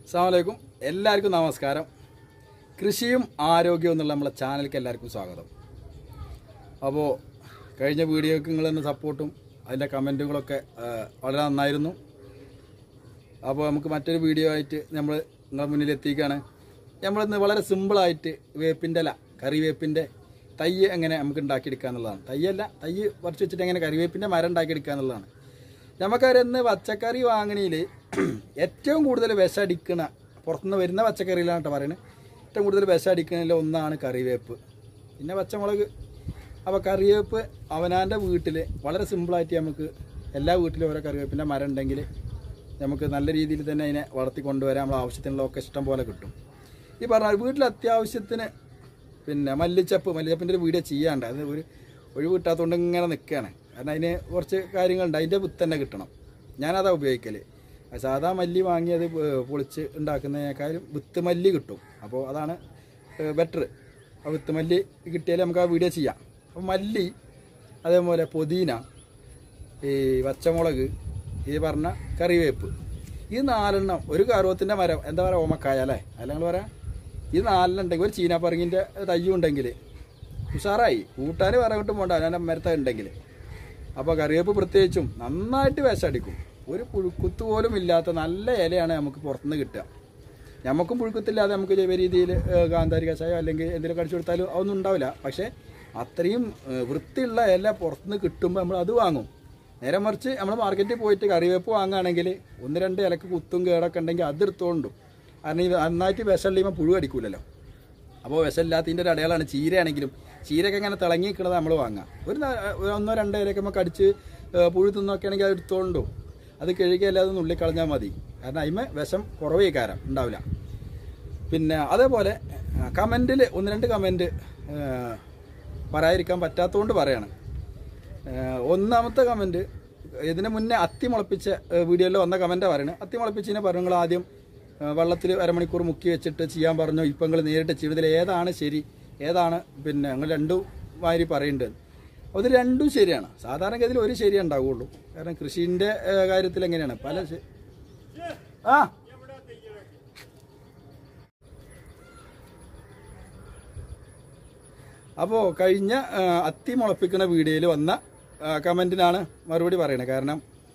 അസ്സാമലൈക്കും എല്ലാവർക്കും നമസ്കാരം കൃഷിയും ആരോഗ്യവും എന്നുള്ള നമ്മളെ ചാനലിലേക്ക് എല്ലാവർക്കും സ്വാഗതം അപ്പോൾ കഴിഞ്ഞ വീഡിയോക്ക് നിങ്ങൾ തന്നെ സപ്പോർട്ടും അതിൻ്റെ കമൻറ്റുകളൊക്കെ ആ, വളരെ നന്നായിരുന്നു അപ്പോൾ നമുക്ക് മറ്റൊരു വീഡിയോ ആയിട്ട് നമ്മൾ നിങ്ങളുടെ മുന്നിൽ എത്തിക്കുകയാണ് നമ്മളിന്ന് വളരെ സിമ്പിളായിട്ട് വേപ്പിൻ്റെ അല്ല കറിവേപ്പിൻ്റെ തൈ എങ്ങനെ നമുക്ക് ഉണ്ടാക്കിയെടുക്കുക എന്നുള്ളതാണ് തയ്യല്ല തൈ പറിച്ച് വെച്ചിട്ട് എങ്ങനെ കറിവേപ്പിൻ്റെ മരം ഉണ്ടാക്കിയെടുക്കുക എന്നുള്ളതാണ് നമുക്കറിയുന്ന പച്ചക്കറി വാങ്ങണിയിൽ ഏറ്റവും കൂടുതൽ വിഷം അടിക്കണ പുറത്തുനിന്ന് വരുന്ന പച്ചക്കറിയിലാണ് കേട്ടോ പറയുന്നത് ഏറ്റവും കൂടുതൽ വിഷം അടിക്കണതിൽ ഒന്നാണ് കറിവേപ്പ് പിന്നെ പച്ചമുളക് അപ്പോൾ കറിവേപ്പ് അവനാൻ്റെ വീട്ടിൽ വളരെ സിമ്പിളായിട്ട് നമുക്ക് എല്ലാ വീട്ടിലും ഓരോ കറിവേപ്പിൻ്റെ മരം ഉണ്ടെങ്കിൽ നമുക്ക് നല്ല രീതിയിൽ തന്നെ അതിനെ വളർത്തി കൊണ്ടുവരാൻ നമ്മൾ ആവശ്യത്തിനുള്ളതൊക്കെ ഇഷ്ടം പോലെ കിട്ടും ഈ പറഞ്ഞ വീട്ടിൽ അത്യാവശ്യത്തിന് പിന്നെ മല്ലിച്ചപ്പ് മല്ലിച്ചപ്പിൻ്റെ ഒരു വീഡിയോ ചെയ്യാണ്ട് അത് ഒരു ഒഴിവ് കിട്ടാത്തതുകൊണ്ട് ഇങ്ങനെ നിൽക്കുകയാണ് കാരണം അതിന് കുറച്ച് കാര്യങ്ങളുണ്ട് അതിൻ്റെ വിത്ത് തന്നെ കിട്ടണം ഞാനതാ ഉപയോഗിക്കൽ സാധാ മല്ലി വാങ്ങി അത് പൊ- പൊളിച്ച് ഉണ്ടാക്കുന്നതിനേക്കാളും വിത്ത് മല്ലി കിട്ടും അപ്പോൾ അതാണ് ബെറ്റർ ആ വിത്ത് മല്ലി കിട്ടിയാൽ നമുക്ക് ആ വീഡിയോ ചെയ്യാം അപ്പോൾ മല്ലി അതേപോലെ പുതിന ഈ പച്ചമുളക് ഈ പറഞ്ഞ കറിവേപ്പ് ഈ നാലെണ്ണം ഒരു കറുവത്തിൻ്റെ മരം എന്താ പറയുക ഓമക്കായ അല്ലേ അല്ലെങ്കിൽ പറയാം ഈ നാലെണ്ണം ഉണ്ടെങ്കിൽ ഒരു ചീനാപ്പറങ്ങിൻ്റെ തയ്യും ഉണ്ടെങ്കിൽ ഉഷാറായി കൂട്ടാൻ പറയട്ടും പോണ്ട അതിനെ മരത്ത ഉണ്ടെങ്കിൽ അപ്പോൾ കറിവേപ്പ് പ്രത്യേകിച്ചും നന്നായിട്ട് വിഷടിക്കും ഒരു പുഴുക്കുത്ത് പോലും ഇല്ലാത്ത നല്ല ഇലയാണ് നമുക്ക് പുറത്തുനിന്ന് കിട്ടുക നമുക്കും പുഴുക്കത്തില്ലാതെ നമുക്ക് ജൈവ രീതിയിൽ കാന്താരി കഷായം അല്ലെങ്കിൽ എന്തെങ്കിലും കടിച്ചു കൊടുത്താലും അതൊന്നും ഉണ്ടാവില്ല പക്ഷേ അത്രയും ഏഹ്, വൃത്തിയുള്ള ഇല പുറത്തുനിന്ന് കിട്ടുമ്പോൾ നമ്മൾ അത് വാങ്ങും നേരെ മറിച്ച് നമ്മൾ മാർക്കറ്റിൽ പോയിട്ട് കറിവേപ്പ് വാങ്ങുകയാണെങ്കിൽ ഒന്ന് രണ്ട് ഇലക്ക് കുത്തും കേടൊക്കെ ഉണ്ടെങ്കിൽ അത് എടുത്തോണ്ടും കാരണം ഇത് നന്നായിട്ട് വിഷമുള്ള പുഴു അടിക്കൂലല്ലോ അപ്പോൾ വിഷമില്ലാത്തതിൻ്റെ ഒരു അടയാളമാണ് ചീരയാണെങ്കിലും ചീരയൊക്കെ ഇങ്ങനെ തിളങ്ങി നിൽക്കുന്നത് നമ്മൾ വാങ്ങാം ഒരു ന- ഒരു ഒന്നോ രണ്ടോ ഇലയൊക്കെ നമുക്ക് അടിച്ച് ഏഹ്, പുഴു തിന്നൊക്കെ ആണെങ്കിൽ അത് എടുത്തോണ്ടോ അത് കഴുകിയല്ലാതെ നുള്ളി കളഞ്ഞാൽ മതി കാരണം അതിമ വിഷം കുറവേ കാരം ഉണ്ടാവില്ല പിന്നെ അതേപോലെ കമൻറ്റിൽ ഒന്ന് രണ്ട് കമൻറ്റ് പറയാതിരിക്കാൻ പറ്റാത്തതുകൊണ്ട് പറയാണ് ഏഹ്, ഒന്നാമത്തെ കമൻറ്റ് ഇതിന് മുന്നേ അത്തി മുളപ്പിച്ച വീഡിയോയിൽ വന്ന കമൻറ്റാണ് പറയുന്നത് അത്തി മുളപ്പിച്ചതിനെ പറഞ്ഞു നിങ്ങൾ ആദ്യം വെള്ളത്തിൽ അരമണിക്കൂർ മുക്കി വെച്ചിട്ട് ചെയ്യാൻ പറഞ്ഞു ഇപ്പം നിങ്ങൾ നേരിട്ട് ചെയ്യും ഇതിൽ ഏതാണ് ശരി ഏതാണ് പിന്നെ നിങ്ങൾ രണ്ടും മാതിരി പറയുന്നുണ്ട് അപ്പോൾ ഇത് രണ്ടും ശരിയാണ് സാധാരണഗതിയിൽ ഒരു ശരിയേ ഉണ്ടാവുകയുള്ളൂ കാരണം കൃഷിൻ്റെ കാര്യത്തിൽ എങ്ങനെയാണ് പല ശ- ആ അപ്പോൾ കഴിഞ്ഞ ആ, അത്തി മുളപ്പിക്കുന്ന വീഡിയോയിൽ വന്ന ആ, കമൻറ്റിനാണ് മറുപടി പറയുന്നത് കാരണം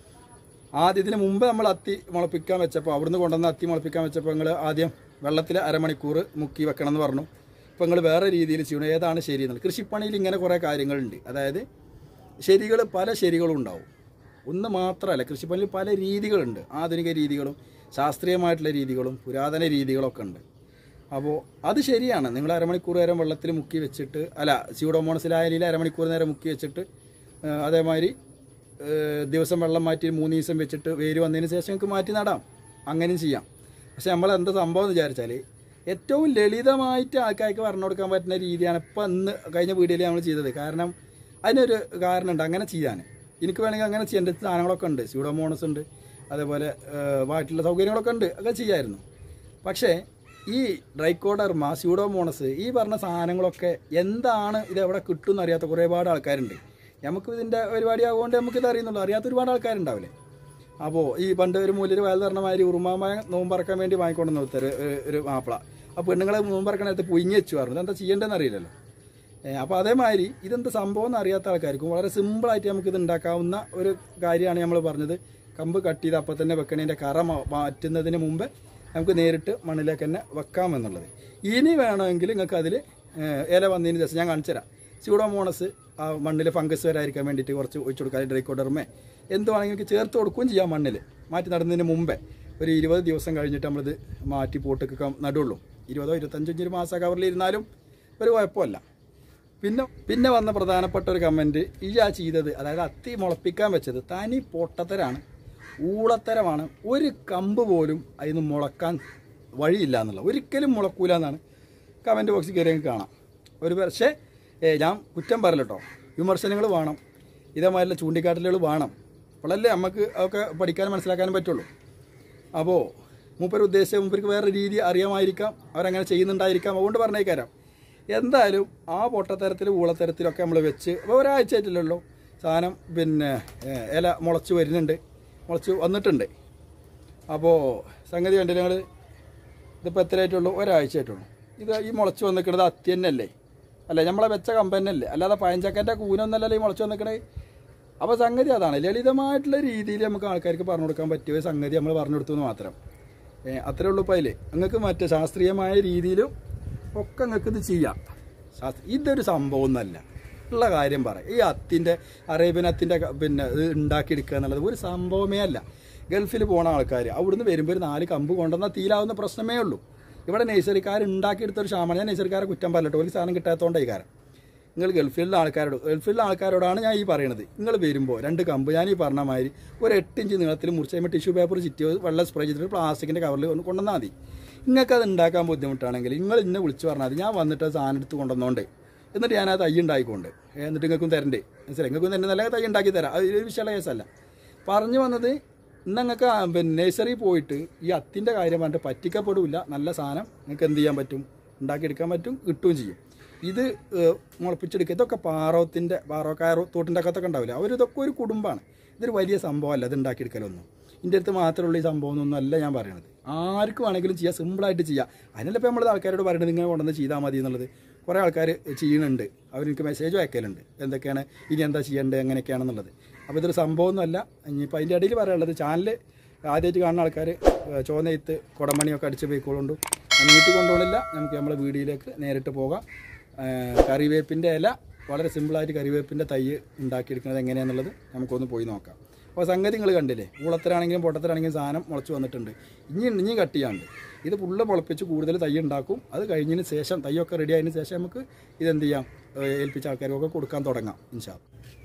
ആദ്യം ഇതിന് മുമ്പ് നമ്മൾ അത്തി മുളപ്പിക്കാൻ വെച്ചപ്പോൾ അവിടുന്ന് കൊണ്ടുവന്ന അത്തി മുളപ്പിക്കാൻ വെച്ചപ്പോൾ നിങ്ങൾ ആദ്യം വെള്ളത്തിൽ അരമണിക്കൂർ മുക്കി വെക്കണം എന്ന് പറഞ്ഞു ഇപ്പോൾ നിങ്ങൾ വേറെ രീതിയിൽ ചെയ്യണം ഏതാണ് ശരി എന്നുള്ളത് കൃഷിപ്പണിയിൽ ഇങ്ങനെ കുറേ കാര്യങ്ങളുണ്ട് അതായത് ശരികൾ പല ശരികളും ഉണ്ടാവും ഒന്ന് മാത്രമല്ല കൃഷിപ്പണിയിൽ പല രീതികളുണ്ട് ആധുനിക രീതികളും ശാസ്ത്രീയമായിട്ടുള്ള രീതികളും പുരാതന രീതികളൊക്കെ ഉണ്ട് അപ്പോൾ അത് ശരിയാണ് നിങ്ങൾ അരമണിക്കൂർ നേരം വെള്ളത്തിൽ മുക്കി വെച്ചിട്ട് അല്ല സ്യൂഡോമോണസിലായാലും അരമണിക്കൂർ നേരം മുക്കി വെച്ചിട്ട് ആ, അതേമാതിരി ഏ, ദിവസം വെള്ളം മാറ്റി മൂന്ന് ദിവസം വെച്ചിട്ട് വേര് വന്നതിന് ശേഷം നിങ്ങൾക്ക് മാറ്റി നടാം അങ്ങനെയും ചെയ്യാം പക്ഷെ നമ്മൾ എന്താ സംഭവം എന്ന് വിചാരിച്ചാൽ ഏറ്റവും ലളിതമായിട്ട് ആൾക്കാർക്ക് പറഞ്ഞു കൊടുക്കാൻ പറ്റുന്ന രീതിയാണ് ഇപ്പം ഇന്ന് കഴിഞ്ഞ വീഡിയോയിൽ നമ്മൾ ചെയ്തത് കാരണം അതിനൊരു കാരണമുണ്ട് അങ്ങനെ ചെയ്യാൻ എനിക്ക് വേണമെങ്കിൽ അങ്ങനെ ചെയ്യേണ്ട സാധനങ്ങളൊക്കെ ഉണ്ട് സ്യൂഡോമോണസ് ഉണ്ട് അതേപോലെ ബാക്കിയുള്ള സൗകര്യങ്ങളൊക്കെ ഉണ്ട് ഒക്കെ ചെയ്യാമായിരുന്നു പക്ഷേ ഈ ഡ്രൈക്കോഡർമ സ്യൂഡോമോണസ് ഈ പറഞ്ഞ സാധനങ്ങളൊക്കെ എന്താണ് ഇത് എവിടെ കിട്ടുമെന്ന് അറിയാത്ത ഒരുപാട് ആൾക്കാരുണ്ട് നമുക്ക് ഇതിൻ്റെ പരിപാടി ആകുകൊണ്ട് നമുക്ക് ഇത് അറിയുന്നുള്ളൂ അറിയാത്ത ഒരുപാട് ആൾക്കാരുണ്ടാവില്ലേ അപ്പോൾ ഈ പണ്ട് ഒരു മൂല്യൊരു വയൽ പറഞ്ഞ മാതിരി ഉറുമാമ നോമ്പറക്കാൻ വേണ്ടി വാങ്ങിക്കൊണ്ട് നിർത്തരു ഒരു മാപ്പിള ആ പെണ്ണുങ്ങളെ നോമ്പറക്കണ നേരത്ത് പുയിങ്ങി വെച്ചു പറഞ്ഞു എന്താ ചെയ്യേണ്ടതെന്ന് അറിയില്ലല്ലോ അപ്പോൾ അതേമാതിരി ഇതെന്ത് സംഭവം എന്ന് അറിയാത്ത ആൾക്കാർക്കും വളരെ സിമ്പിളായിട്ട് നമുക്ക് ഇത് ഉണ്ടാക്കാവുന്ന ഒരു കാര്യമാണ് നമ്മൾ പറഞ്ഞത് കമ്പ് കട്ട് ചെയ്ത് അപ്പം തന്നെ വെക്കണതിൻ്റെ കറ മാ- മാറ്റുന്നതിന് മുമ്പ് നമുക്ക് നേരിട്ട് മണ്ണിലേക്ക് തന്നെ വെക്കാമെന്നുള്ളത് ഇനി വേണമെങ്കിൽ നിങ്ങൾക്ക് അതിൽ ഇല വന്നതിന് ശേഷം ഞാൻ കാണിച്ചു തരാം സ്യൂഡോമോണസ് ആ മണ്ണിൽ ഫംഗസ് വരാതിരിക്കാൻ വേണ്ടിയിട്ട് കുറച്ച് ഒഴിച്ചു കൊടുക്കാൻ ഡ്രൈക്കോഡർമേ എന്തുവാണെങ്കിൽ നിങ്ങൾക്ക് ചേർത്ത് കൊടുക്കുകയും ചെയ്യാം മണ്ണിൽ മാറ്റി നടുന്നതിന് മുമ്പേ ഒരു ഇരുപത് ദിവസം കഴിഞ്ഞിട്ട് നമ്മളിത് മാറ്റി പോട്ടൊക്കെ നടുള്ളൂ ഇരുപതോ ഇരുപത്തഞ്ചോ ഒരു മാസം കവറിലിരുന്നാലും ഒരു കുഴപ്പമില്ല പിന്നെ പിന്നെ വന്ന പ്രധാനപ്പെട്ട ഒരു കമൻറ്റ് ഈ ആ ചെയ്തത് അതായത് അത്തി മുളപ്പിക്കാൻ വെച്ചത് തനി പൊട്ടത്തരാണ് ഊളത്തരമാണ് ഒരു കമ്പ് പോലും അതിന് മുളക്കാൻ വഴിയില്ല എന്നുള്ള ഒരിക്കലും മുളക്കൂല എന്നാണ് കമൻറ്റ് ബോക്സിൽ കയറി ഞങ്ങൾക്ക് കാണാം ഒരു പക്ഷേ ഏ, ഞാൻ കുറ്റം പറയില്ല കേട്ടോ വിമർശനങ്ങൾ വേണം ഇതേമാതിരിയുള്ള ചൂണ്ടിക്കാട്ടലുകൾ വേണം അപ്പോഴല്ലേ നമുക്ക് അതൊക്കെ പഠിക്കാനും മനസ്സിലാക്കാനും പറ്റുള്ളൂ അപ്പോൾ മൂപ്പർ ഉദ്ദേശിച്ച മൂപ്പർക്ക് വേറെ രീതി അറിയാമായിരിക്കാം അവരങ്ങനെ ചെയ്യുന്നുണ്ടായിരിക്കാം അതുകൊണ്ട് പറഞ്ഞേക്കാരാം എന്തായാലും ആ പൊട്ടത്തരത്തിലും ഊളത്തരത്തിലൊക്കെ നമ്മൾ വെച്ച് അപ്പോൾ ഒരാഴ്ച ആയിട്ടില്ലല്ലോ സാധനം പിന്നെ ഏഹ്, ഇല മുളച്ച് വരുന്നുണ്ട് മുളച്ച് വന്നിട്ടുണ്ട് അപ്പോൾ സംഗതി കണ്ടില്ല ഞങ്ങൾ ഇതിപ്പോൾ എത്ര ആയിട്ടുള്ളൂ ഒരാഴ്ച ആയിട്ടുള്ളൂ ഇത് ഈ മുളച്ച് വന്നിരിക്കുന്നത് അത്തി തന്നെയല്ലേ അല്ലേ നമ്മളെ വെച്ച കമ്പനല്ലേ അല്ലാതെ പയഞ്ചക്കൻ്റെ കൂനൊന്നല്ലല്ലോ ഈ മുളച്ച് വന്നിരിക്കണേ അപ്പോൾ സംഗതി അതാണ് ലളിതമായിട്ടുള്ള രീതിയിൽ നമുക്ക് ആൾക്കാർക്ക് പറഞ്ഞു കൊടുക്കാൻ പറ്റിയ ഒരു സംഗതി നമ്മൾ പറഞ്ഞു കൊടുത്തു എന്ന് മാത്രം ഏ, അത്രേ ഉള്ളൂ ഇപ്പോൾ അതിൽ നിങ്ങൾക്ക് മറ്റേ ശാസ്ത്രീയമായ രീതിയിലും ഒക്കെ നിങ്ങൾക്ക് ഇത് ചെയ്യാം ശാസ്ത്ര ഇതൊരു സംഭവം ഒന്നല്ല ഉള്ള കാര്യം പറ ഈ അത്തിൻ്റെ അറേബ്യൻ അത്തിൻ്റെ ക- പിന്നെ ഇത് ഉണ്ടാക്കിയെടുക്കുക എന്നുള്ളത് ഒരു സംഭവമേ അല്ല ഗൾഫിൽ പോണ ആൾക്കാർ അവിടുന്ന് വരുമ്പോൾ ഒരു നാല് കമ്പ് കൊണ്ടുവന്നാൽ തീരാവുന്ന പ്രശ്നമേ ഉള്ളൂ ഇവിടെ നഴ്സറിക്കാർ ഉണ്ടാക്കിയെടുത്തൊരു ക്ഷാമാണ് ഞാൻ നഴ്സറിക്കാരെ കുറ്റം പറഞ്ഞിട്ട് ഒരു സാധനം കിട്ടാത്തതുകൊണ്ടായി കാരണം നിങ്ങൾ ഗൾഫിലുള്ള ആൾക്കാരോട് ഗൾഫിലുള്ള ആൾക്കാരോടാണ് ഞാൻ ഈ പറയണത് നിങ്ങൾ വരുമ്പോൾ രണ്ട് കമ്പ് ഞാൻ ഈ പറഞ്ഞ മാതിരി ഒരു എട്ട് ഇഞ്ച് നീളത്തിൽ മുറിച്ച് ടിഷ്യൂ പേപ്പർ ചുറ്റി വെള്ളം സ്പ്രേ ചെയ്തിട്ട് പ്ലാസ്റ്റിക്കിൻ്റെ കവറിൽ ഒന്ന് കൊണ്ടുവന്നാൽ മതി നിങ്ങൾക്ക് അത് ഉണ്ടാക്കാൻ ബുദ്ധിമുട്ടാണെങ്കിൽ നിങ്ങൾ ഇന്നെ വിളിച്ച് പറഞ്ഞാൽ മതി ഞാൻ വന്നിട്ട് ആ സാധനം എടുത്ത് കൊണ്ടുവന്നോണ്ട് എന്നിട്ട് ഞാൻ ആ തൈ ഉണ്ടായിക്കൊണ്ട് എന്നിട്ട് നിങ്ങൾക്കും തരണ്ടേ മനസ്സിലായി നിങ്ങൾക്കും തന്നെ നല്ല തൈ ഉണ്ടാക്കി തരാം അത് ഒരു വിഷയമുള്ള കേസല്ല പറഞ്ഞു വന്നത് ഇന്ന് നിങ്ങൾക്ക് പിന്നെ നഴ്സറി പോയിട്ട് ഈ അത്തിൻ്റെ കാര്യം പറഞ്ഞിട്ട് പറ്റിക്കപ്പെടില്ല നല്ല സാധനം നിങ്ങൾക്ക് എന്ത് ചെയ്യാൻ പറ്റും ഉണ്ടാക്കിയെടുക്കാൻ പറ്റും കിട്ടുകയും ചെയ്യും ഇത് ഏഹ്, മുളപ്പിച്ചെടുക്കുക ഇതൊക്കെ പാറോത്തിൻ്റെ പാറോക്കായ തോട്ടിൻ്റെ അകത്തൊക്കെ ഉണ്ടാവില്ല അവരിതൊക്കെ ഒരു കുടുംബമാണ് ഇതൊരു വലിയ സംഭവമല്ല ഇത് ഉണ്ടാക്കിയെടുക്കലൊന്നും ഇതിൻ്റെ അടുത്ത് മാത്രമുള്ള ഈ സംഭവം ഒന്നും അല്ല ഞാൻ പറയണത് ആർക്ക് വേണമെങ്കിലും ചെയ്യാം സിമ്പിളായിട്ട് ചെയ്യാം അതിനല്ല ഇപ്പോൾ നമ്മൾ ആൾക്കാരോട് പറയുന്നത് നിങ്ങൾ കൊണ്ടുവന്ന് ചെയ്താൽ മതി എന്നുള്ളത് കുറേ ആൾക്കാർ ചെയ്യുന്നുണ്ട് അവർക്ക് മെസ്സേജും അയക്കലുണ്ട് എന്തൊക്കെയാണ് ഇനി എന്താ ചെയ്യേണ്ടത് എങ്ങനെയൊക്കെയാണെന്നുള്ളത് അപ്പോൾ ഇതൊരു സംഭവമൊന്നുമല്ല ഇനിയിപ്പോൾ അതിൻ്റെ ഇടയിൽ പറയാനുള്ളത് ചാനൽ ആദ്യമായിട്ട് കാണുന്ന ആൾക്കാർ ചോനയത്ത് കുടമണിയൊക്കെ അടിച്ച് പോയിക്കോളുണ്ട് നീട്ടി കൊണ്ടുപോകണില്ല നമുക്ക് നമ്മളെ വീഡിയോയിലേക്ക് നേരിട്ട് പോകാം ആ, കറിവേപ്പിൻ്റെ ഇല വളരെ സിമ്പിളായിട്ട് കറിവേപ്പിൻ്റെ തൈ ഉണ്ടാക്കിയെടുക്കുന്നത് എങ്ങനെയാണെന്നുള്ളത് നമുക്കൊന്ന് പോയി നോക്കാം അപ്പോൾ സംഗതി നിങ്ങൾ കണ്ടില്ലേ ഊളത്തരാണെങ്കിലും പൊട്ടത്തരാണെങ്കിലും സാധനം മുളച്ച് വന്നിട്ടുണ്ട് ഇനി ഇനി കട്ട് ചെയ്യാണ്ട് ഇത് ഫുള്ള് മുളപ്പിച്ച് കൂടുതൽ തൈ ഉണ്ടാക്കും അത് കഴിഞ്ഞതിന് ശേഷം തൈയൊക്കെ റെഡി ആയതിനു ശേഷം നമുക്ക് ഇതെന്ത് ചെയ്യാം ഏ, ഏൽപ്പിച്ച ആൾക്കാർക്കൊക്കെ കൊടുക്കാൻ തുടങ്ങാം ഇൻഷാ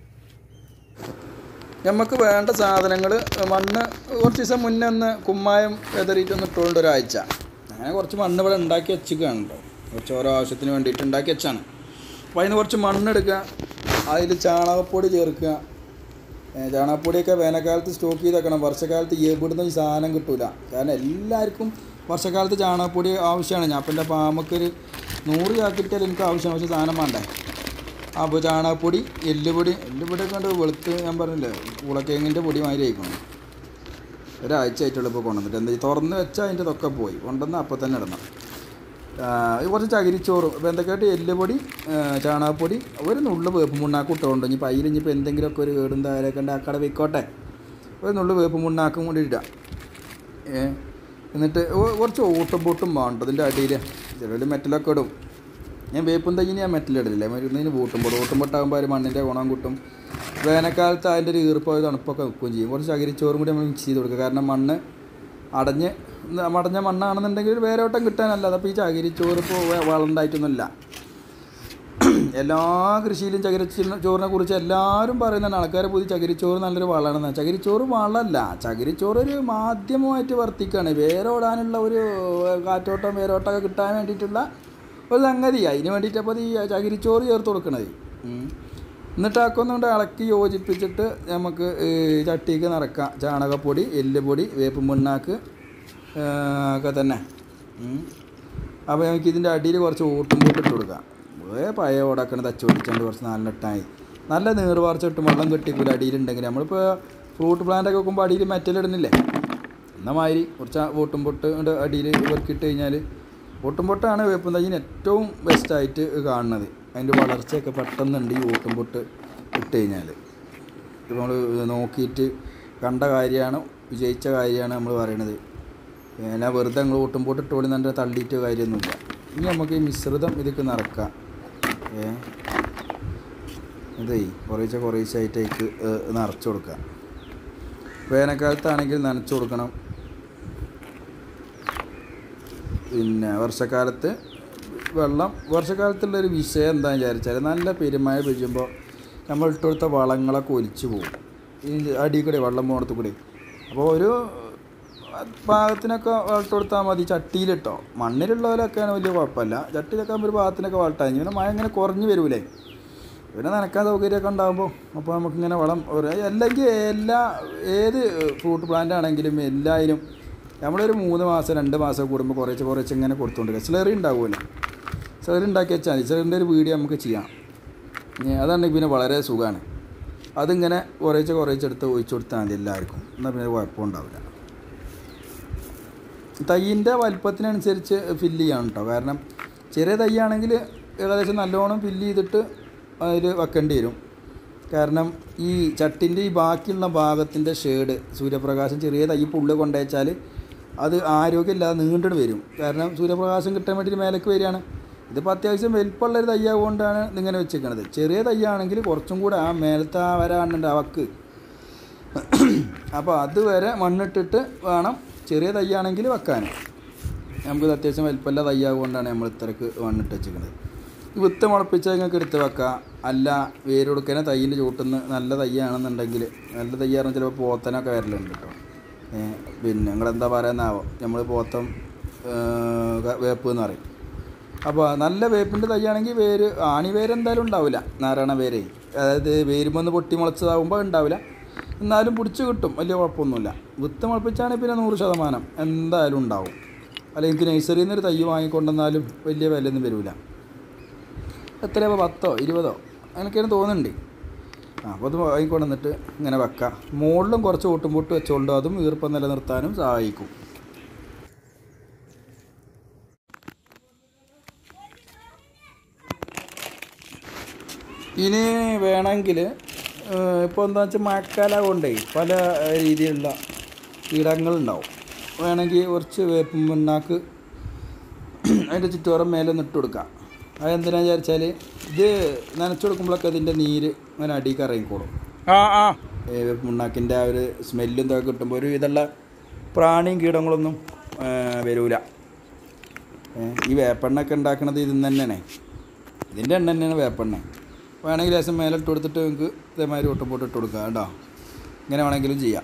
നമുക്ക് വേണ്ട സാധനങ്ങൾ മണ്ണ് കുറച്ച് ദിവസം മുന്നേ ഒന്ന് കുമ്മായം എതറിയിട്ട് ഒന്ന് ഇട്ടുകൊണ്ട് ഒരാഴ്ച അങ്ങനെ കുറച്ച് മണ്ണ് ഇവിടെ ഉണ്ടാക്കി വെച്ചിരിക്കുകയാണ് കേട്ടോ കുറച്ച് ഓരോ ആവശ്യത്തിന് വേണ്ടിയിട്ട് ഉണ്ടാക്കി വെച്ചാണ് അപ്പോൾ അതിന് കുറച്ച് മണ്ണെടുക്കുക അതിൽ ചാണകപ്പൊടി ചേർക്കുക ഏ, ചാണകപ്പൊടിയൊക്കെ വേനൽക്കാലത്ത് സ്റ്റോക്ക് ചെയ്ത് വെക്കണം വർഷക്കാലത്ത് എവിടുന്ന് ഈ സാധനം കിട്ടൂല കാരണം എല്ലാവർക്കും വർഷക്കാലത്ത് ചാണകപ്പൊടി ആവശ്യമാണ് ഞാൻ അപ്പം എൻ്റെ പാമക്കൊരു നൂറ് ചാക്കിട്ടാൽ എനിക്ക് ആവശ്യമാണ് പക്ഷേ സാധനം വേണ്ടേ അപ്പോൾ ചാണകപ്പൊടി എല്ലുപൊടി എല്ലുപൊടിയൊക്കെ കണ്ട് വെളുത്ത് ഞാൻ പറഞ്ഞില്ലേ ഉളക്കേങ്ങിൻ്റെ പൊടി മാതിരി ആയിക്കണം ഒരാഴ്ച ആയിട്ടുള്ള ഇപ്പോൾ കൊണ്ടുവന്നിട്ട് എന്താ ഈ തുറന്ന് വെച്ചാൽ അതിൻ്റെ തൊക്കെ പോയി കൊണ്ടുവന്ന് അപ്പോൾ തന്നെ ഇടണം ആ, ഇത് കുറച്ച് ചകിരിച്ചോറും ഇപ്പോൾ എന്തൊക്കെയായിട്ട് എല്ലുപൊടി ആ, ചാണകപ്പൊടി ഒരു നുള്ളു വേപ്പ് മുണ്ണാക്കും ഇട്ടുകൊണ്ട് ഇനിയിപ്പോൾ അതിൽ ഇനിയിപ്പോൾ എന്തെങ്കിലുമൊക്കെ ഒരു കേടും താരൊക്കെ ഉണ്ട് അക്കടെ വെക്കോട്ടെ ഒരു നുള്ളു വേപ്പ് മുണ്ണാക്കും കൂടി ഇടുക ഏ എന്നിട്ട് ഒ- കുറച്ച് ഓട്ടും പൊട്ടും വേണ്ട അതിൻ്റെ അടിയിൽ ചിലർ മെറ്റലൊക്കെ ഇടും ഞാൻ വേപ്പും തയ്യിന് ഞാൻ മെറ്റലിടില്ല മരുന്നതിന് പൂട്ടും പൊട്ടും ഓട്ടും പൊട്ടാകുമ്പോൾ ഒരു മണ്ണിൻ്റെ ഗുണം കിട്ടും വേനൽക്കാലത്ത് അതിൻ്റെ ഒരു ഈർപ്പോ തണുപ്പൊക്കെ നിൽക്കുകയും ചെയ്യും കുറച്ച് ചകിരിച്ചോറും കൂടി നമ്മൾ മിക്സ് ചെയ്ത് കൊടുക്കുക കാരണം മണ്ണ് അടഞ്ഞ് ന- അടഞ്ഞ മണ്ണാണെന്നുണ്ടെങ്കിൽ ഒരു വേരോട്ടം കിട്ടാനല്ല അപ്പോൾ ഈ ചകിരിച്ചോറ് ഇപ്പോൾ വളണ്ടായിട്ടൊന്നുമില്ല എല്ലാ കൃഷിയിലും ചകിരിച്ചോ ചോറിനെ കുറിച്ച് എല്ലാവരും പറയുന്നതാണ് ആൾക്കാരെ പുതിയ ചകിരിച്ചോറ് നല്ലൊരു വളമാണെന്ന് ചകിരിച്ചോറ് വളമല്ല ചകിരിച്ചോറ് ഒരു മാധ്യമമായിട്ട് വർത്തിക്കുകയാണ് വേരോടാനുള്ള ഒരു കാറ്റോട്ടം വേരോട്ടമൊക്കെ കിട്ടാൻ വേണ്ടിയിട്ടുള്ള ഒരു സംഗതി അതിന് വേണ്ടിയിട്ടപ്പോൾ ഈ ചകിരിച്ചോറ് ചേർത്ത് കൊടുക്കണത് ഉം. എന്നിട്ട് ആക്കൊന്നുകൊണ്ട് ഇളക്കി യോജിപ്പിച്ചിട്ട് നമുക്ക് ഈ ചട്ടിക്ക് നിറക്കാം ചാണകപ്പൊടി എല്ലുപൊടി വേപ്പ് മുണ്ണാക്ക് ആ, ഒക്കെ തന്നെ ഉം. അപ്പോൾ നമുക്ക് ഇതിൻ്റെ അടിയിൽ കുറച്ച് ഊട്ടും കൂട്ടി ഇട്ട് കൊടുക്കാം വേ പഴയ ഓടക്കണ തച്ച് പിടിച്ചുകൊണ്ട് കുറച്ച് നാലിട്ടായി നല്ല നീർവാർച്ച ഇട്ടും വെള്ളം കെട്ടിക്കൂല അടിയിലുണ്ടെങ്കിൽ നമ്മളിപ്പോൾ ഫ്രൂട്ട് പ്ലാന്റ് ഒക്കെ വെക്കുമ്പോൾ അടിയിൽ മെറ്റലിടുന്നില്ലേ എന്ന മാതിരി കുറച്ച് ഓട്ടും പൊട്ട് കൊണ്ട് അടിയിൽ ഇവർക്കിട്ട് കഴിഞ്ഞാൽ ഓട്ടും പൊട്ടാണ് വേപ്പും തയ്യിന് ഏറ്റവും ബെസ്റ്റായിട്ട് കാണുന്നത് അതിൻ്റെ വളർച്ചയൊക്കെ പെട്ടെന്നുണ്ട് ഈ ഓട്ടും പൊട്ട് ഇട്ട് കഴിഞ്ഞാൽ ഇത് നമ്മൾ നോക്കിയിട്ട് കണ്ട കാര്യമാണ് വിജയിച്ച കാര്യമാണ് നമ്മൾ പറയണത് പിന്നെ വെറുതെ നിങ്ങൾ ഓട്ടും പോട്ട് ഇട്ടോളി നല്ല തള്ളിയിട്ട് കാര്യമൊന്നുമില്ല ഇനി നമുക്ക് ഈ മിശ്രിതം ഇതൊക്കെ നിറക്കാം ഏ ഇതേ കുറേശ്ശെ കുറേശ്ശെ ആയിട്ടേക്ക് നിറച്ച് കൊടുക്കാം വേനൽക്കാലത്താണെങ്കിൽ നനച്ച് കൊടുക്കണം പിന്നെ വർഷക്കാലത്ത് വെള്ളം വർഷക്കാലത്തുള്ള ഒരു വിഷയം എന്താണെന്ന് വിചാരിച്ചാൽ നല്ല പെരുമഴ പെയ്യുമ്പോൾ നമ്മൾ ഇട്ട് കൊടുത്ത വളങ്ങളൊക്കെ ഒലിച്ചു പോകും ഈ അടിയിൽ കൂടെ വെള്ളം പോകണത്ത് കൂടി അപ്പോൾ ഒരു പാകത്തിനൊക്കെ വളട്ട് കൊടുത്താൽ മതി ചട്ടിയിലിട്ടോ മണ്ണിലുള്ളവരൊക്കെയാണ് വലിയ കുഴപ്പമില്ല ചട്ടിയിലൊക്കെ ആകുമ്പോൾ ഒരു പാകത്തിനൊക്കെ വളട്ടായി ഇങ്ങനെ മഴ ഇങ്ങനെ കുറഞ്ഞു വരൂലേ പിന്നെ നനക്കാൻ സൗകര്യമൊക്കെ ഉണ്ടാകുമ്പോൾ അപ്പോൾ നമുക്കിങ്ങനെ വളം ഒരു- അല്ലെങ്കിൽ എല്ലാ ഏത് ഫ്രൂട്ട് പ്ലാന്റ് ആണെങ്കിലും എല്ലാതിനും നമ്മളൊരു മൂന്ന് മാസം രണ്ട് മാസം കൂടുമ്പോൾ കുറേശ്ശെ കുറേശ്ശെ ഇങ്ങനെ കൊടുത്തുകൊണ്ടിരിക്കുക സ്ലറി ഉണ്ടാവുമല്ലോ സ്ലറി ഉണ്ടാക്കി വെച്ചാൽ മതി സ്ലറിൻ്റെ ഒരു വീഡിയോ നമുക്ക് ചെയ്യാം ഇനി അതാണെങ്കിൽ പിന്നെ വളരെ സുഖമാണ് അതിങ്ങനെ കുറേശ്ശെ കുറേശ്ശെ എടുത്ത് ഒഴിച്ചു കൊടുത്താൽ മതി എല്ലാവർക്കും എന്നാൽ പിന്നെ ഒരു കുഴപ്പമുണ്ടാവില്ല തൈയിൻ്റെ വലിപ്പത്തിനനുസരിച്ച് ഫില്ല് ചെയ്യണം കേട്ടോ കാരണം ചെറിയ തൈയാണെങ്കിൽ ഏകദേശം നല്ലോണം ഫില്ല് ചെയ്തിട്ട് അതിൽ വെക്കേണ്ടി വരും കാരണം ഈ ചട്ടിൻ്റെ ഈ ബാക്കിയുള്ള ഭാഗത്തിൻ്റെ ഷേഡ് സൂര്യപ്രകാശം ചെറിയ തൈ പുള്ളി കൊണ്ടുവച്ചാൽ അത് ആരോഗ്യമില്ലാതെ നീണ്ടിട്ട് വരും കാരണം സൂര്യപ്രകാശം കിട്ടാൻ വേണ്ടിയിട്ട് മേലേക്ക് വരികയാണ് ഇതിപ്പോൾ അത്യാവശ്യം വലിപ്പമുള്ളൊരു തയ്യാകൊണ്ടാണ് ഇതിങ്ങനെ വെച്ചിരിക്കുന്നത് ചെറിയ തയ്യാണെങ്കിൽ കുറച്ചും കൂടെ ആ മേലത്തെ ആ വരാനുണ്ട് അവക്ക് അപ്പോൾ അതുവരെ മണ്ണിട്ടിട്ട് വേണം ചെറിയ തയ്യാണെങ്കിൽ വെക്കാൻ നമുക്കിത് അത്യാവശ്യം വലിപ്പമുള്ള തയ്യാകൊണ്ടാണ് നമ്മൾ ഇത്രക്ക് മണ്ണിട്ട് വെച്ചിരിക്കുന്നത് ഈ വിത്ത് മുളപ്പിച്ച നിങ്ങൾക്ക് എടുത്ത് വെക്കാം അല്ല വേര് കൊടുക്കണ തയ്യിൻ്റെ ചൂട്ടുന്ന നല്ല തയ്യാണെന്നുണ്ടെങ്കിൽ നല്ല തയ്യാറെന്ന് ചിലപ്പോൾ പോത്തനൊക്കെ വരലുണ്ട് കേട്ടോ ഏ, പിന്നെ നിങ്ങളെന്താ പറയുന്നാവോ നമ്മൾ പോത്തം ഏ, ക- വേപ്പ് എന്ന് പറയും അപ്പോൾ നല്ല വേപ്പിൻ്റെ തയ്യാണെങ്കിൽ വേര് ആണി വേര് എന്തായാലും ഉണ്ടാവില്ല നാരായണ വേരേ അതായത് വേരുമൊന്ന് പൊട്ടി മുളച്ചതാകുമ്പോൾ ഉണ്ടാവില്ല എന്നാലും പിടിച്ച് കിട്ടും വലിയ കുഴപ്പമൊന്നുമില്ല വിത്ത് മുളപ്പിച്ചാണെങ്കിൽ പിന്നെ നൂറ് ശതമാനം എന്തായാലും ഉണ്ടാവും അല്ലെങ്കിൽ എനിക്ക് നഴ്സറിയിൽ നിന്നൊരു തൈ വാങ്ങിക്കൊണ്ടെന്നാലും വലിയ വിലയൊന്നും വരില്ല എത്രയാ പത്തോ ഇരുപതോ അങ്ങനെയൊക്കെയാണ് തോന്നുന്നുണ്ട് ആ അപ്പോൾ അത് വാങ്ങിക്കൊണ്ടുവന്നിട്ട് ഇങ്ങനെ വെക്കാം മുകളിലും കുറച്ച് ഓട്ടുംപൊട്ട് വെച്ചുകൊണ്ട് അതും ഈർപ്പം നിലനിർത്താനും സഹായിക്കും ഇനി വേണമെങ്കിൽ ഇപ്പോൾ എന്താ വെച്ചാൽ മഴക്കാലം കൊണ്ടേ പല രീതിയിലുള്ള കീടങ്ങളുണ്ടാവും വേണമെങ്കിൽ കുറച്ച് വേപ്പും പിണ്ണാക്ക് അതിൻ്റെ ചുറ്റോറം മേലെ ഒന്ന് ഇട്ട് കൊടുക്കാം അതെന്തിനാന്ന് വിചാരിച്ചാൽ ഇത് നനച്ചു കൊടുക്കുമ്പോഴൊക്കെ അതിൻ്റെ നീര് അങ്ങനെ അടിക്ക് ഇറങ്ങിക്കോളും ആ ആ വേപ്പ് പിണ്ണാക്കിൻ്റെ ആ ഒരു സ്മെല്ലും ഇതൊക്കെ കിട്ടുമ്പോൾ ഒരു ഇതുള്ള പ്രാണിയും കീടങ്ങളൊന്നും ഏ, വരൂല ഏ, ഈ വേപ്പെണ്ണൊക്കെ ഉണ്ടാക്കണത് ഇതിൽ നിന്ന് തന്നെയാണ് ഇതിൻ്റെ എണ്ണ തന്നെയാണ് വേപ്പെണ്ണ വേണമെങ്കിൽ ലേശം മേലെ ഇട്ട് കൊടുത്തിട്ട് നിങ്ങൾക്ക് ഇതേമാതിരി ഒട്ടുപോട്ട് ഇട്ട് കൊടുക്കാം കേട്ടോ ഇങ്ങനെ വേണമെങ്കിലും ചെയ്യാം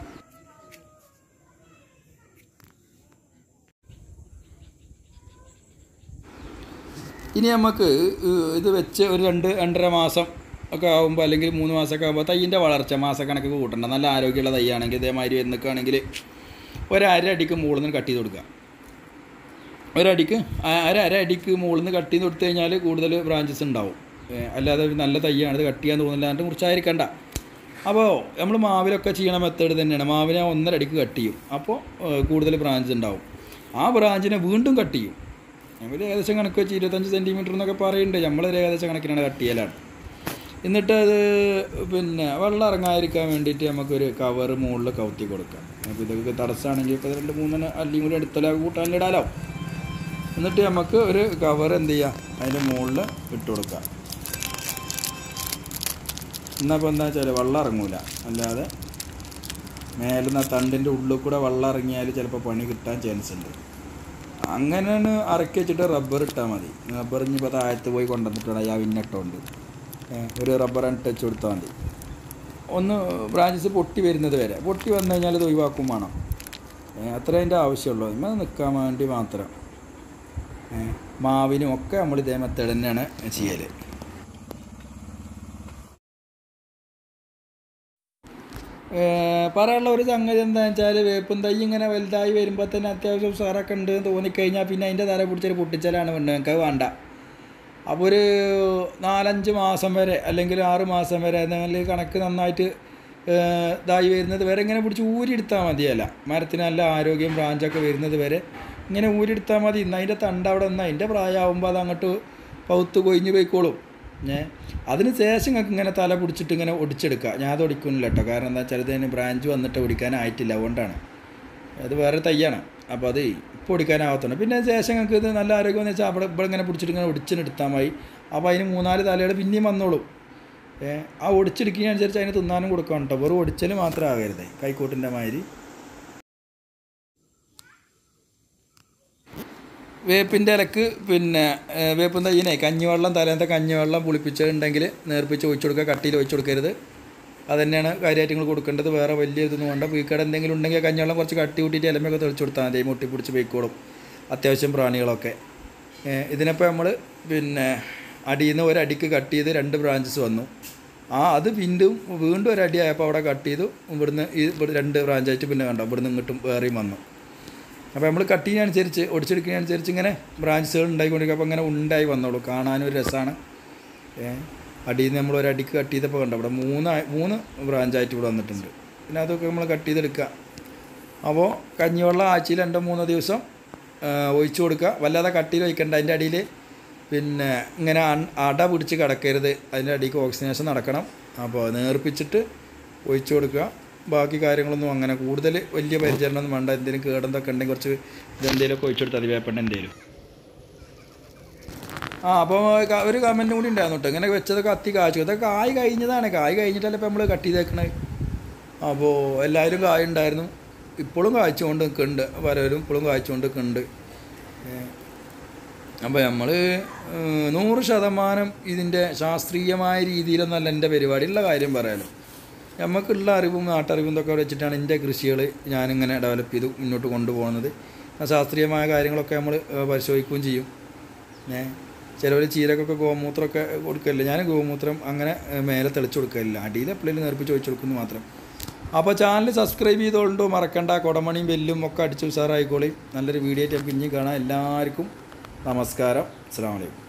ഇനി നമുക്ക് ഏഹ്, ഇത് വെച്ച് ഒരു രണ്ട് രണ്ടര മാസം ഒക്കെ ആകുമ്പോൾ അല്ലെങ്കിൽ മൂന്ന് മാസമൊക്കെ ആകുമ്പോൾ തയ്യിൻ്റെ വളർച്ച മാസക്കണക്ക് കൂട്ടണ്ട നല്ല ആരോഗ്യമുള്ള തയ്യാണെങ്കിൽ ഇതേമാതിരി എന്നൊക്കെയാണെങ്കിൽ ഒരര അടിക്ക് മുകളിൽ നിന്ന് കട്ട് ചെയ്ത് കൊടുക്കുക ഒരടിക്ക് ആ- അര അര അടിക്ക് മുകളിൽ നിന്ന് കട്ട് ചെയ്ത് കൊടുത്തു കഴിഞ്ഞാൽ കൂടുതൽ ബ്രാഞ്ചസ് ഉണ്ടാവും ഏ, അല്ലാതെ ഒരു നല്ല തയ്യാണ് ഇത് കട്ട് ചെയ്യാൻ തോന്നില്ല എന്നിട്ട് മുറിച്ചായിരിക്കണ്ട അപ്പോൾ നമ്മൾ മാവിലൊക്കെ ചെയ്യണ മെത്തേഡ് തന്നെയാണ് മാവിനെ ഒന്നര അടിക്ക് കട്ട് ചെയ്യും അപ്പോൾ കൂടുതൽ ബ്രാഞ്ച് ഉണ്ടാവും ആ ബ്രാഞ്ചിനെ വീണ്ടും കട്ട് ചെയ്യും നമ്മൾ ഏകദേശം കണക്ക് വെച്ച് ഇരുപത്തഞ്ച് സെൻറ്റിമീറ്റർ എന്നൊക്കെ പറയുന്നുണ്ട് നമ്മളൊരു ഏകദേശം കണക്കിനാണ് കട്ട് ചെയ്യലാണ് എന്നിട്ട് അത് പിന്നെ വെള്ളം ഇറങ്ങാതിരിക്കാൻ വേണ്ടിയിട്ട് നമുക്കൊരു കവർ മുകളിൽ കവുത്തി കൊടുക്കാം അപ്പോൾ ഇതൊക്കെ തടസ്സമാണെങ്കിൽ ഇപ്പോൾ രണ്ട് മൂന്നെണ്ണം അല്ലിയും കൂടി അടുത്തല കൂട്ടാനിലിടാലോ എന്നിട്ട് നമുക്ക് ഒരു കവർ എന്ത് ചെയ്യാം അതിൻ്റെ മുകളിൽ ഇട്ട് കൊടുക്കാം എന്നപ്പോൾ എന്താ വെച്ചാൽ വെള്ളം ഇറങ്ങൂല അല്ലാതെ മേലുന്ന തണ്ടിൻ്റെ ഉള്ളിൽ കൂടെ വെള്ളം ഇറങ്ങിയാൽ ചിലപ്പോൾ പണി കിട്ടാൻ ചാൻസ് ഉണ്ട് അങ്ങനെയാണ് ഇറക്കി വെച്ചിട്ട് റബ്ബർ ഇട്ടാൽ മതി റബ്ബർ ഇനിയിപ്പോൾ താഴത്ത് പോയി കൊണ്ടുവന്നിട്ടുണ്ട് ആ വിന്നിട്ടുണ്ട് ഒരു റബ്ബർ ടച്ച് കൊടുത്താൽ മതി ഒന്ന് ബ്രാഞ്ചസ് പൊട്ടി വരുന്നത് വരെ പൊട്ടി വന്നു കഴിഞ്ഞാൽ ഇത് ഒഴിവാക്കും വേണം ഏ, അത്രേ അതിൻ്റെ ആവശ്യമുള്ളൂ നമ്മൾ നിൽക്കാൻ വേണ്ടി മാത്രം ഏ, മാവിനും ഒക്കെ നമ്മൾ ഇതേ മെത്തേഡ് തന്നെയാണ് ചെയ്യൽ പറയാനുള്ള ഒരു സംഗതി എന്താണെന്ന് വെച്ചാൽ വേപ്പും തൈ ഇങ്ങനെ വലുതായി വരുമ്പോൾ തന്നെ അത്യാവശ്യം ഉസാറൊക്കെ ഉണ്ട് എന്ന് തോന്നിക്കഴിഞ്ഞാൽ പിന്നെ അതിൻ്റെ തല പിടിച്ചൊരു പൊട്ടിച്ചലാണ് വേണ്ടത് ഞങ്ങൾക്ക് അത് വേണ്ട അപ്പോൾ ഒരു നാലഞ്ച് മാസം വരെ അല്ലെങ്കിൽ ആറ് മാസം വരെ അല്ലെങ്കിൽ കണക്ക് നന്നായിട്ട് ഏഹ്, ഇതായി വരുന്നത് വരെ ഇങ്ങനെ പിടിച്ച് ഊരിയെടുത്താൽ മതിയല്ല മരത്തിന് നല്ല ആരോഗ്യം ബ്രാഞ്ചൊക്കെ വരുന്നത് വരെ ഇങ്ങനെ ഊരിയെടുത്താൽ മതി ഇന്ന് അതിൻ്റെ തണ്ട അവിടെ നിന്ന് അതിൻ്റെ പ്രായമാകുമ്പോൾ അത് അങ്ങോട്ട് പൗത്ത് കൊയിഞ്ഞ് പോയിക്കോളും ഏ അതിന് ശേഷം നിങ്ങൾക്ക് ഇങ്ങനെ തല പിടിച്ചിട്ട് ഇങ്ങനെ ഒടിച്ചെടുക്കുക ഞാൻ അത് ഒടിക്കുന്നില്ല കേട്ടോ കാരണം എന്താ വെച്ചാൽ ഇതിന് ബ്രാഞ്ച് വന്നിട്ട് ഒടിക്കാനായിട്ടില്ല അതുകൊണ്ടാണ് അത് വേറെ തയ്യാണ് അപ്പോൾ അത് ഇപ്പോൾ ഒടിക്കാനാകത്തുണ്ട് പിന്നെ ശേഷം നിങ്ങൾക്ക് ഇത് നല്ല ആരോഗ്യം എന്ന് വെച്ചാൽ അവിടെ ഇവിടെ ഇങ്ങനെ പിടിച്ചിട്ട് ഇങ്ങനെ ഒടിച്ചിനെടുത്താൽ മതി അപ്പോൾ അതിന് മൂന്നാല് തലയുടെ പിന്നെയും വന്നോളും ഏ ആ ഒടിച്ചെടുക്കുന്നതനുസരിച്ച് അതിന് തിന്നാനും കൊടുക്കണം കേട്ടോ വെറും ഒടിച്ചൽ മാത്രം ആകരുത് കൈക്കോട്ടിൻ്റെ മാതിരി വേപ്പിൻ്റെ ഇലക്ക് പിന്നെ ഏ, വേപ്പിൻ തയ്യനെ കഞ്ഞിവെള്ളം തലേന്നത്തെ കഞ്ഞിവെള്ളം പുളിപ്പിച്ചിട്ടുണ്ടെങ്കിൽ നേർപ്പിച്ച് ഒഴിച്ചു കൊടുക്കുക കട്ടിയിൽ ഒഴിച്ചു കൊടുക്കരുത് അതുതന്നെയാണ് കാര്യമായിട്ട് നിങ്ങൾ കൊടുക്കേണ്ടത് വേറെ വലിയ ഇതൊന്നും വേണ്ട വീക്കട എന്തെങ്കിലും ഉണ്ടെങ്കിൽ കഞ്ഞിവെള്ളം കുറച്ച് കട്ടി കൂട്ടിയിട്ട് ഇലമൊക്കെ തെളിച്ച് കൊടുത്താൽ മതി മുട്ടി പിടിച്ച് പോയിക്കോളും അത്യാവശ്യം പ്രാണികളൊക്കെ ഏ, ഇതിനിപ്പോൾ നമ്മൾ പിന്നെ അടിയിൽ നിന്ന് ഒരടിക്ക് കട്ട് ചെയ്ത് രണ്ട് ബ്രാഞ്ചസ് വന്നു ആ അത് വീണ്ടും വീണ്ടും ഒരടി ആയപ്പോൾ അവിടെ കട്ട് ചെയ്തു ഇവിടുന്ന് ഈ ഇവിടെ രണ്ട് ബ്രാഞ്ചായിട്ട് പിന്നെ കണ്ടോ ഇവിടുന്ന് ഇങ്ങോട്ടും വേറെയും വന്നു അപ്പോൾ നമ്മൾ കട്ടിനനുസരിച്ച് ഒടിച്ചെടുക്കുന്നതനുസരിച്ച് ഇങ്ങനെ ബ്രാഞ്ചുകൾ ഉണ്ടായിക്കൊണ്ടിരിക്കും അപ്പോൾ അങ്ങനെ ഉണ്ടായി വന്നോളൂ കാണാനും ഒരു രസമാണ് അടിയിൽ നിന്ന് നമ്മൾ ഒരു അടിക്ക് കട്ട് ചെയ്തപ്പോൾ കണ്ടോ ഇവിടെ മൂന്ന് ആയി- മൂന്ന് ബ്രാഞ്ചായിട്ട് ഇവിടെ വന്നിട്ടുണ്ട് പിന്നെ അതൊക്കെ നമ്മൾ കട്ട് ചെയ്തെടുക്കുക അപ്പോൾ കഞ്ഞിവെള്ളം ആഴ്ചയിൽ രണ്ടോ മൂന്നോ ദിവസം ആ, ഒഴിച്ചു കൊടുക്കുക വല്ലാതെ കട്ടിയിൽ ഒഴിക്കണ്ട അതിൻ്റെ അടിയിൽ പിന്നെ ഇങ്ങനെ അൺ- അട പിടിച്ച് കിടക്കരുത് അതിൻ്റെ അടിക്ക് ഓക്സിജനേഷൻ നടക്കണം അപ്പോൾ നേർപ്പിച്ചിട്ട് ഒഴിച്ചു കൊടുക്കുക ബാക്കി കാര്യങ്ങളൊന്നും അങ്ങനെ കൂടുതൽ വലിയ പരിചരണമൊന്നും വേണ്ട എന്തെങ്കിലും കേടെന്തൊക്കെ ഉണ്ടെങ്കിൽ കുറച്ച് ഇതെന്തെങ്കിലുമൊക്കെ ഒഴിച്ചു കൊടുത്താൽ മതി വേപ്പണ്ണ എന്തെങ്കിലും ആ അപ്പോൾ ക- ഒരു കമൻറ്റും കൂടി ഉണ്ടായിരുന്നു കേട്ടോ ഇങ്ങനെ വെച്ചതൊക്കെ അത്തി കാച്ചു ഇതൊക്കെ കായ് കഴിഞ്ഞതാണ് കായ് കഴിഞ്ഞിട്ടല്ലേ ഇപ്പോൾ നമ്മൾ കട്ട് ചെയ്തേക്കണത് അപ്പോൾ എല്ലാവരും കായ ഉണ്ടായിരുന്നു ഇപ്പോഴും കായ്ച്ചുകൊണ്ട് നിൽക്കുന്നുണ്ട് പലരും ഇപ്പോഴും കായ്ച്ചുകൊണ്ട് നിൽക്കുന്നുണ്ട് അപ്പോൾ നമ്മൾ നൂറ് ശതമാനം ഇതിൻ്റെ ശാസ്ത്രീയമായ രീതിയിലൊന്നല്ല എൻ്റെ പരിപാടിയുള്ള കാര്യം പറയാലോ നമുക്കുള്ള അറിവും നാട്ടറിവും ഇതൊക്കെ വെച്ചിട്ടാണ് എൻ്റെ കൃഷികൾ ഞാനിങ്ങനെ ഡെവലപ്പ് ചെയ്ത് മുന്നോട്ട് കൊണ്ടുപോകുന്നത് ആ ശാസ്ത്രീയമായ കാര്യങ്ങളൊക്കെ നമ്മൾ പരിശോധിക്കുകയും ചെയ്യും ഏ ചിലവർ ചീരക്കൊക്കെ ഗോമൂത്രമൊക്കെ കൊടുക്കലില്ല ഞാൻ ഗോമൂത്രം അങ്ങനെ ഏ, മേലെ തെളിച്ച് കൊടുക്കലില്ല അടിയിൽ എപ്പോഴേലും നേർപ്പിച്ച് ഒഴിച്ച് കൊടുക്കുന്നു മാത്രം അപ്പോൾ ചാനൽ സബ്സ്ക്രൈബ് ചെയ്തോണ്ടോ മറക്കണ്ട കുടമണിയും ബെല്ലും ഒക്കെ അടിച്ച് ഉഷാറായിക്കോളി നല്ലൊരു വീഡിയോ ആയിട്ട് നമുക്ക് ഇനി കാണാം എല്ലാവർക്കും നമസ്കാരം അസ്സാം വലൈക്കും